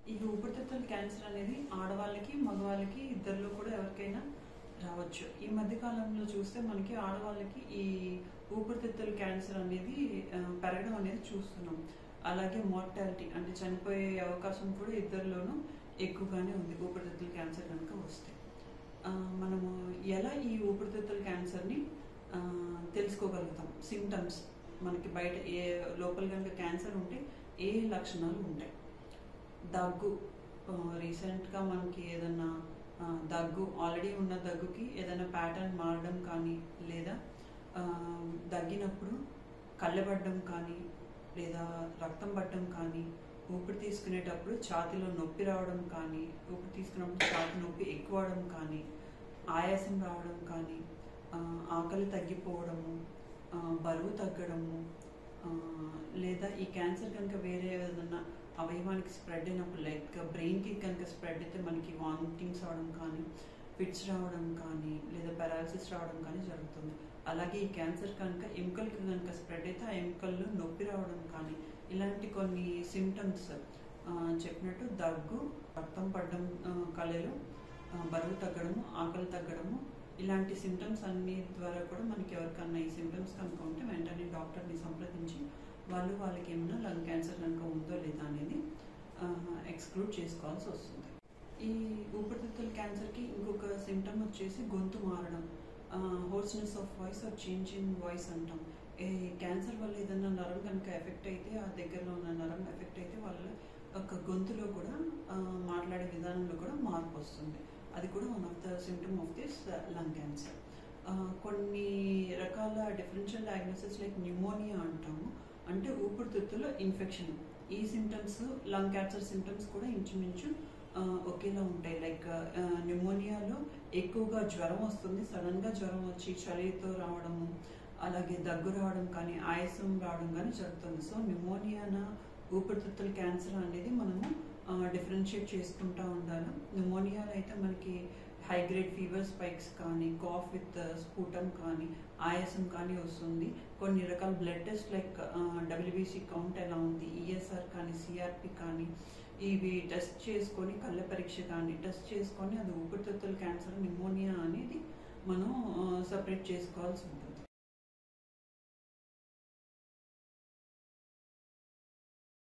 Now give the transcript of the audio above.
ఈ ఊపిరితిత్తుల క్యాన్సర్ అనేది ఆడవాళ్ళకి మగవాళ్ళకి ఇద్దరిలో కూడా ఎవరికైనా రావచ్చు ఈ మధ్య కాలంలో చూస్తే మనకి ఆడవాళ్ళకి ఈ ఊపిరితిత్తుల క్యాన్సర్ అనేది ఆ, పెరగడం అనేది చూస్తున్నాం అలాగే మార్టాలిటీ అంటే చనిపోయే అవకాశం కూడా ఇద్దరిలోనూ ఎక్కువగానే ఉంది ఊపిరితిత్తుల క్యాన్సర్ కనుక వస్తే ఆ, మనము ఎలా ఈ ఊపిరితిత్తుల క్యాన్సర్ని ఆ, తెలుసుకోగలుగుతాం సిమ్టమ్స్ మనకి బయట ఏ లోపల కనుక క్యాన్సర్ ఉంటే ఏ లక్షణాలు ఉంటాయి దగ్గు రీసెంట్గా మనకి ఏదన్నా ఆ, దగ్గు ఆల్రెడీ ఉన్న దగ్గుకి ఏదైనా ప్యాటర్న్ మారడం కానీ లేదా ఆ, దగ్గినప్పుడు కళ్ళబడ్డం కానీ లేదా రక్తం పట్టడం కానీ ఊపిరి తీసుకునేటప్పుడు ఛాతీలో నొప్పి రావడం కానీ ఊపిరి తీసుకున్నప్పుడు ఛాతీ నొప్పి ఎక్కువ అవడం కానీ ఆయాసం రావడం కానీ ఆ, ఆకలి తగ్గిపోవడము ఆ, బరువు తగ్గడము ఆ, లేదా ఈ క్యాన్సర్ కనుక వేరే ఏదైనా అవయవానికి స్ప్రెడ్ అయినప్పుడు లైక్ బ్రెయిన్కి కనుక స్ప్రెడ్ అయితే మనకి వామిటింగ్స్ అవడం కానీ ఫిట్స్ రావడం కానీ లేదా పారాలసిస్ రావడం కానీ జరుగుతుంది అలాగే ఈ క్యాన్సర్ కనుక ఎముకలకి కనుక స్ప్రెడ్ అయితే ఆ ఎముకల్లో నొప్పి రావడం కానీ ఇలాంటి కొన్ని సిమ్టమ్స్ చెప్పినట్టు దగ్గు రక్తం పడడం ఆ, కళలు ఆ, బరువు తగ్గడము ఆకలి తగ్గడము ఇలాంటి సిమ్టమ్స్ అన్ని ద్వారా కూడా మనకి ఎవరికన్నా ఈ సిమ్టమ్స్ కనుక ఉంటే వెంటనే డాక్టర్ని సంప్రదించి వాళ్ళు వాళ్ళకి ఏమైనా లంగ్ క్యాన్సర్ కనుక ఉందో లేదా అనేది ఎక్స్క్లూడ్ చేసుకోవాల్సి వస్తుంది ఈ ఊపిరితిత్తుల క్యాన్సర్కి ఇంకొక సిమ్టమ్ వచ్చేసి గొంతు మారడం hoarseness of voice or change in voice అంటాం ఈ క్యాన్సర్ వల్ల ఏదైనా నరం కనుక ఎఫెక్ట్ అయితే ఆ దగ్గరలో ఉన్న నరం ఎఫెక్ట్ అయితే వాళ్ళ యొక్క గొంతులో కూడా ఆ, మాట్లాడే విధానంలో కూడా మార్పు వస్తుంది అది కూడా one of the symptom of this lung cancer కొన్ని రకాల డిఫరెన్షియల్ డయాగ్నోసిస్ లైక్ న్యూమోనియా అంటాము అంటే ఊపిరితిత్తులో ఇన్ఫెక్షన్ ఈ సిమ్టమ్స్ లంగ్ క్యాన్సర్ సిమ్టమ్స్ కూడా ఇంచుమించు ఆ, ఒకేలా ఉంటాయి లైక్ న్యూమోనియాలో ఎక్కువగా జ్వరం వస్తుంది సడన్ గా జ్వరం వచ్చి చలితో రావడము అలాగే దగ్గు రావడం కానీ ఆయాసం రావడం కానీ జరుగుతుంది సో న్యూమోనియానా ఊపిరితిత్తుల క్యాన్సర్ అనేది మనము డిఫరెన్షియేట్ చేసుకుంటా ఉండాలి న్యూమోనియాలో అయితే మనకి హై గ్రేడ్ ఫీవర్ స్పైక్స్ కానీ కాఫ్ విత్ స్ఫూటం కానీ ఆయాసం కానీ వస్తుంది కొన్ని రకాల blood test like WBC count ఎలా ఉంది ఈఎస్ఆర్ కానీ సిఆర్పి కానీ ఇవి టెస్ట్ చేసుకొని కళ్ళ పరీక్ష కానీ టెస్ట్ చేసుకొని అది ఊపిరితిత్తుల క్యాన్సర్ న్యూమోనియా అనేది మనం సపరేట్ చేసుకోవాల్సి ఉంటుంది